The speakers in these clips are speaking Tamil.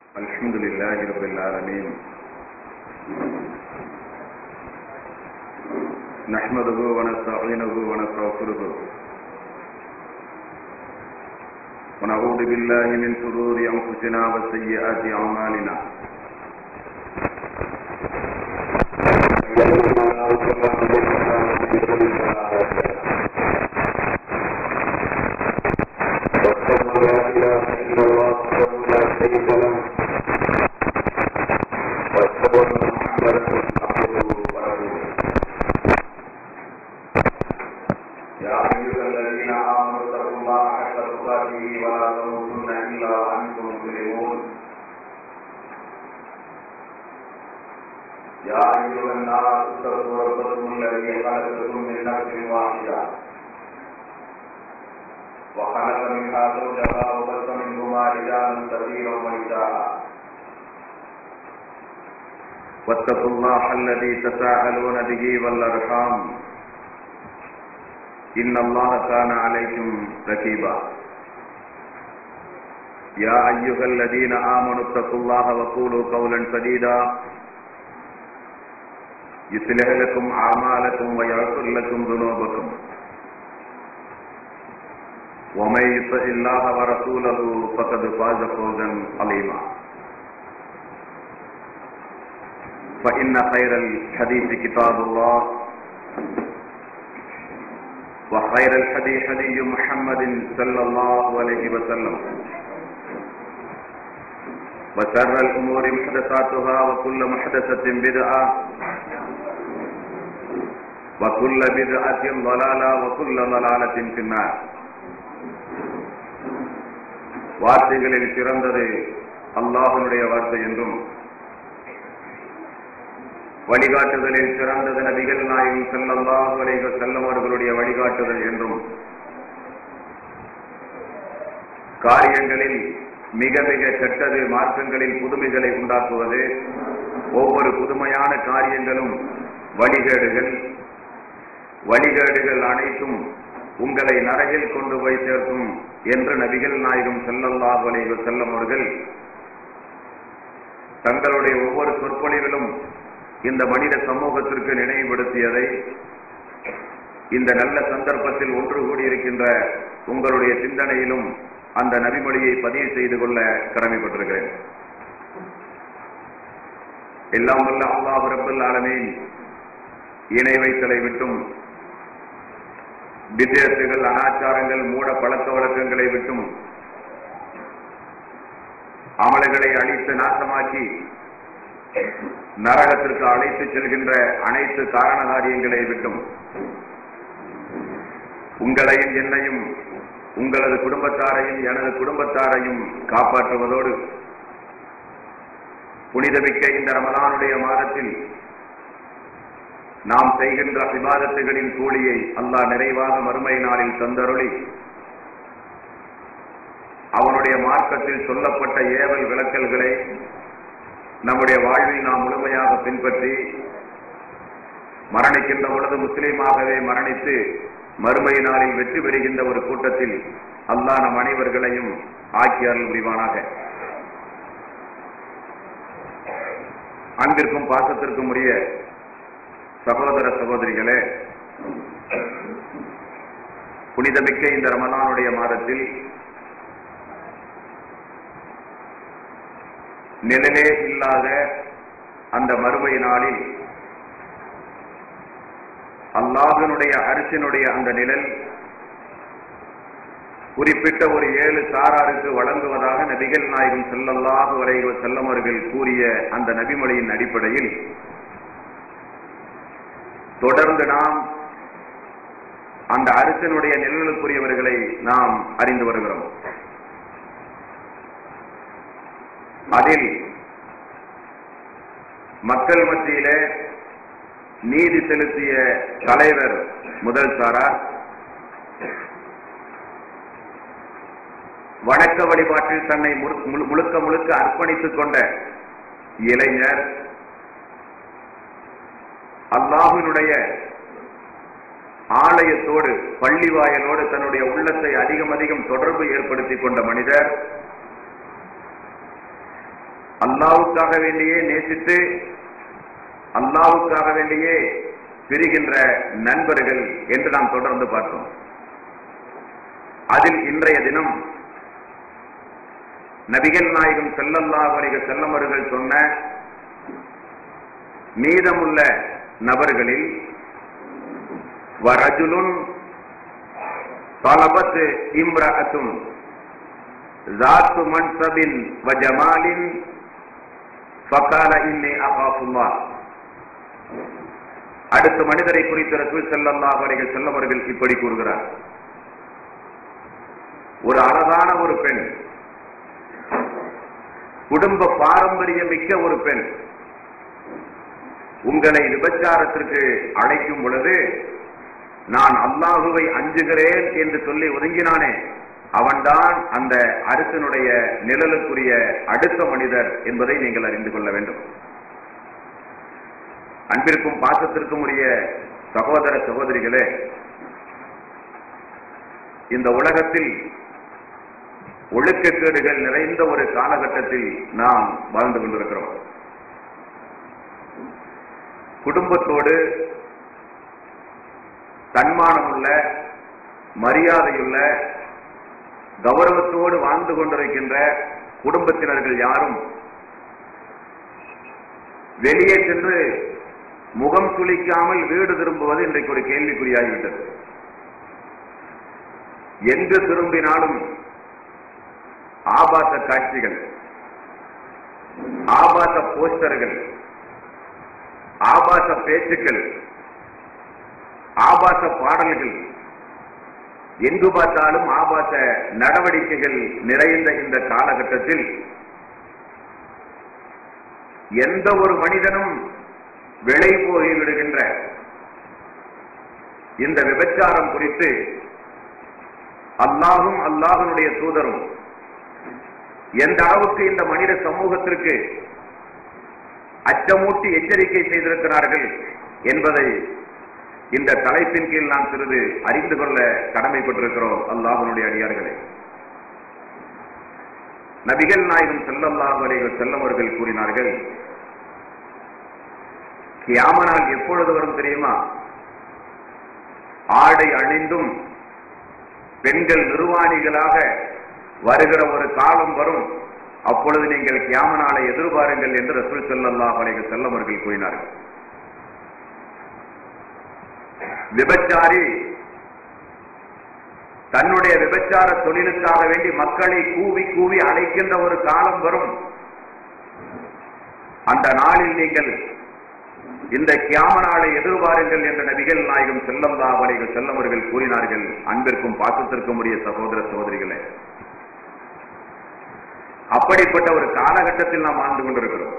الحمد لله رب العالمين نحمده ونستعينه ونستغفره ونعوذ بالله من شرور انفسنا وسيئات اعمالنا واشهد ان لا اله الا الله وحده لا شريك له واشهد ان محمدا عبده ورسوله يا أيها الذين آمنوا اتقوا الله حق تقاته ولا تموتن إلا وأنتم مسلمون يا أيها الناس اتقوا ربكم الذي خلقكم من نفس واحدة وخلق منها زوجها وبث منهما رجالا كثيرا ونساء واتقوا الله الذي تساءلون به والأرحام إن الله كان عليكم رقيبا يا أيها الذين آمنوا اتقوا الله وقولوا قولا سديدا يصلح لكم أعمالكم ويغفر لكم ذنوبكم ومن يطع الله ورسوله فقد فاز فوزا عظيما فإن خير الحديث كتاب الله وخير الحدي حدي محمد صلى الله عليه وسلم وشر الأمور محدثاتها وكل محدثة بدعة وكل بدعة ضلالة وكل ضلالة في النار வார்த்தைகளில் சிறந்தது அல்லாஹனுடைய வார்த்தை என்றும் வழிகாட்டுதலில் சிறந்தது நபிகள் நாயகம் செல்லல்லாஹு அலைஹி செல்லம் அவர்களுடைய வழிகாட்டுதல் என்றும் காரியங்களில் மிக மிக கெட்டது மார்க்கங்களில் புதுமைகளை உண்டாக்குவது ஒவ்வொரு புதுமையான காரியங்களும் வழிகேடுகள் வழிகேடுகள் அனைத்தும் உங்களை நரகில் கொண்டு போய் சேர்க்கும் என்று நபிகள் நாயகம் செல்லல்லாஹு அலைஹி செல்லம் அவர்கள் தங்களுடைய ஒவ்வொரு சொற்பொழிவிலும் இந்த மனித சமூகத்திற்கு நினைவுபடுத்தியதை இந்த நல்ல சந்தர்ப்பத்தில் ஒன்று கூடியிருக்கின்ற உங்களுடைய சிந்தனையிலும் அந்த நபிமொழியை பதிவு செய்து கொள்ள கடமைப்பட்டிருக்கிறேன் எல்லாம் வல்ல அல்லாஹ் ரப்பல் ஆலமீன் இணை வைத்தலை விட்டும் வித்தியாசங்கள் அனாச்சாரங்கள் மூட பழக்க வழக்கங்களை விட்டும் அமல்களை அழித்து நாசமாக்கி நரகத்திற்கு அழைத்து செல்கின்ற அனைத்து காரண காரியங்களை விட்டும் உங்களையும் என்னையும் உங்களது குடும்பத்தாரையும் எனது குடும்பத்தாரையும் காப்பாற்றுவதோடு புனிதமிக்க இந்த ரமலானுடைய மாதத்தில் நாம் செய்கின்ற விவாதத்துகளின் கூலியை அல்லாஹ் நிறைவாக மறுமை நாளில் தந்தருளி அவனுடைய மார்க்கத்தில் சொல்லப்பட்ட ஏவல் விளக்கல்களை நம்முடைய வாழ்வில் நாம் முழுமையாக பின்பற்றி மரணிக்கின்ற பொழுது முஸ்லீமாகவே மரணித்து மறுமை நாளில் வெற்றி பெறுகின்ற ஒரு கூட்டத்தில் அல்லாஹ் நம் அனைவர்களையும் ஆக்கி அருள் புரிவானாக அன்பிற்கும் பாசத்திற்கும் உரிய சகோதர சகோதரிகளே புனிதமிக்க இந்த ரமலானுடைய மாதத்தில் நிழலே இல்லாத அந்த மறுமை நாளில் அல்லாஹனுடைய அரிசினுடைய அந்த நிழல் குறிப்பிட்ட ஒரு ஏழு சாராருக்கு வழங்குவதாக நபிகள் நாயகம் செல்லல்லாஹு வரைவ செல்லமர்கள் கூறிய அந்த நபிமொழியின் அடிப்படையில் தொடர்ந்து நாம் அந்த அரசனுடைய நிழலுக்குரியவர்களை நாம் அறிந்து வருகிறோம் அதில் மக்கள் மத்தியிலே நீதி செலுத்திய தலைவர் முதல் சாரார் வணக்க வழிபாட்டில் தன்னை முழுக்க முழுக்க அர்ப்பணித்துக் கொண்ட இளைஞர் அல்லாஹினுடைய ஆலயத்தோடு பள்ளி வாயலோடு தன்னுடைய உள்ளத்தை அதிகம் அதிகம் தொடர்பு ஏற்படுத்திக் கொண்ட மனிதர் அல்லாவுக்காக வேண்டியே நேசித்து அல்லாவுக்காக வேண்டியே பிரிகின்ற நண்பர்கள் என்று நாம் தொடர்ந்து பார்த்தோம் அதில் இன்றைய தினம் நபிகள் நாயகம் செல்லல்லாஹு அலைஹி செல்லமர்கள் சொன்ன மீதமுள்ள நபர்களில் வரஜுலுன் طلبت امرأة ذات منصب وجمال فقال إني أخاف الله அடுத்த மனிதரை குறித்த ரசூல் ஸல்லல்லாஹு அலைஹி வஸல்லம் அவர்கள் இப்படி கூறுகிறார் ஒரு அழகான ஒரு பெண் குடும்ப பாரம்பரியம் மிக்க ஒரு பெண் உங்களை விபச்சாரத்திற்கு அழைக்கும் பொழுது நான் அல்லாஹுவை அஞ்சுகிறேன் என்று சொல்லி ஒதுங்கினானே அவன்தான் அந்த அரசனுடைய நிழலுக்குரிய அடுத்த மனிதர் என்பதை நீங்கள் அறிந்து கொள்ள வேண்டும் அன்பிற்கும் பாசத்திற்கும் உரிய சகோதர சகோதரிகளே இந்த உலகத்தில் ஒழுக்கக்கேடுகள் நிறைந்த ஒரு காலகட்டத்தில் நாம் வாழ்ந்து கொண்டிருக்கிறோம் குடும்பத்தோடு தன்மானமுள்ள மரியாதையுள்ள கௌரவத்தோடு வாழ்ந்து கொண்டிருக்கின்ற குடும்பத்தினர்கள் யாரும் வெளியே சென்று முகம் சுளிக்காமல் வீடு திரும்புவது இன்றைக்கு ஒரு கேள்விக்குறியாகிவிட்டது எங்கு திரும்பினாலும் ஆபாச காட்சிகள் ஆபாச போஸ்டர்கள் ஆபாச பேச்சுக்கள் ஆபாச பாடல்கள் எங்கு பார்த்தாலும் ஆபாச நடவடிக்கைகள் நிறைந்த இந்த காலகட்டத்தில் எந்த ஒரு மனிதனும் விளை போய் விடுகின்ற இந்த விபச்சாரம் குறித்து அல்லாஹும் அல்லாஹனுடைய தூதரும் எந்த அளவுக்கு இந்த மனித சமூகத்திற்கு அச்சமூட்டி எச்சரிக்கை செய்திருக்கிறார்கள் என்பதை இந்த தலைப்பின் கீழ் நாம் சிறிது அறிந்து கொள்ள கடமைப்பட்டிருக்கிறோம் அல்லாஹனுடைய அடியார்களே நபிகள் நாயகம் செல்லல்லாஹு அலைஹி செல்லம் அவர்கள் கூறினார்கள் கியாமனால் எப்பொழுது வரும் தெரியுமா ஆடை அணிந்தும் பெண்கள் நிர்வாணிகளாக வருகிற ஒரு காலம் வரும் அப்பொழுது நீங்கள் கியாமனாலை எதிர்பாருங்கள் என்று ரசூல் செல்லல்லாஹு அலைஹி செல்லம் அவர்கள் கூறினார்கள் விபச்சாரி தன்னுடைய விபச்சார தொழிலுக்காக வேண்டி மக்களை கூவி கூவி அழைக்கின்ற ஒரு காலம் வரும் அந்த நாளில் நீங்கள் இந்த கியாம நாளை எதிர்பாருங்கள் என்ற நபிகள் நாயகம் செல்லம் தாவலைகள் செல்லவர்கள் கூறினார்கள் அன்பிற்கும் பாசத்திற்கும் உரிய சகோதர சகோதரிகளே அப்படிப்பட்ட ஒரு காலகட்டத்தில் நாம் வாழ்ந்து கொண்டிருக்கிறோம்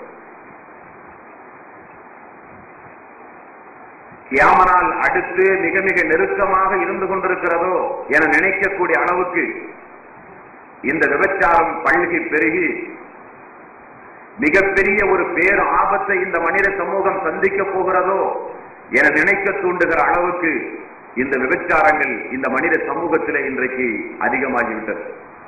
கியாமனால் அடுத்து மிக மிக நெருக்கமாக இருந்து கொண்டிருக்கிறதோ என நினைக்கக்கூடிய அளவுக்கு இந்த விபச்சாரம் பல்கி பெருகி மிகப்பெரிய ஒரு பேர் ஆபத்தை இந்த மனித சமூகம் சந்திக்க போகிறதோ என நினைக்க தூண்டுகிற அளவுக்கு இந்த விபச்சாரங்கள் இந்த மனித சமூகத்திலே இன்றைக்கு அதிகமாகிவிட்டது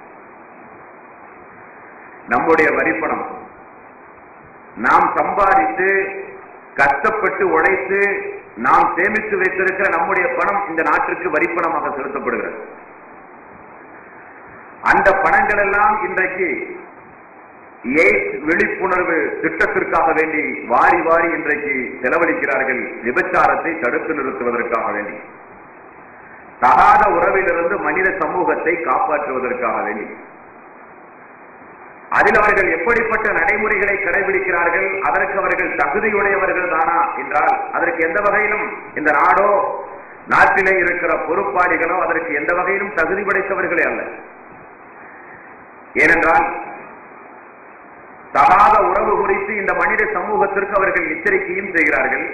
நம்முடைய வரிப்பணம் நாம் சம்பாதித்து கஷ்டப்பட்டு உழைத்து நாம் சேமித்து வைத்திருக்கிற நம்முடைய பணம் இந்த நாட்டிற்கு வரிப்பணமாக செலுத்தப்படுகிறது அந்த பணங்கள் எல்லாம் இன்றைக்கு எய்ட்ஸ் விழிப்புணர்வு திட்டத்திற்காக வேண்டி வாரி வாரி இன்றைக்கு செலவழிக்கிறார்கள் விபச்சாரத்தை தடுத்து நிறுத்துவதற்காக வேண்டி தகாத உறவிலிருந்து மனித சமூகத்தை காப்பாற்றுவதற்காக வேண்டி அதில் அவர்கள் எப்படிப்பட்ட நடைமுறைகளை கடைபிடிக்கிறார்கள் அதற்கு அவர்கள் தகுதியுடையவர்கள் தானா என்றால் அதற்கு எந்த வகையிலும் இந்த நாடோ நாட்டிலே இருக்கிற பொறுப்பாளிகளோ அதற்கு எந்த வகையிலும் தகுதி படைத்தவர்களே அல்ல ஏனென்றால் தகாத உறவு குறித்து இந்த மனித சமூகத்திற்கு அவர்கள் எச்சரிக்கையும் செய்கிறார்கள்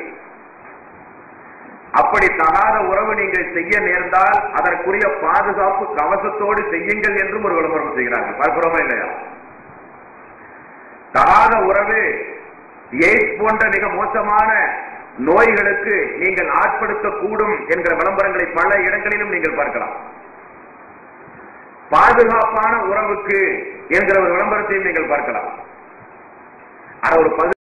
அப்படி தகாத உறவு நீங்கள் செய்ய நேர்ந்தால் அதற்குரிய பாதுகாப்பு கவசத்தோடு செய்யுங்கள் என்றும் ஒரு விளம்பரம் செய்கிறார்கள் பார்க்கிறோமா இல்லையா தகாத உறவு எய்ட்ஸ் போன்ற மிக மோசமான நோய்களுக்கு நீங்கள் ஆட்படுத்தக்கூடும் என்கிற விளம்பரங்களை பல இடங்களிலும் நீங்கள் பார்க்கலாம் பாதுகாப்பான உறவுக்கு என்கிற ஒரு விளம்பரத்தையும் நீங்கள் பார்க்கலாம் அது ஒரு பகுதி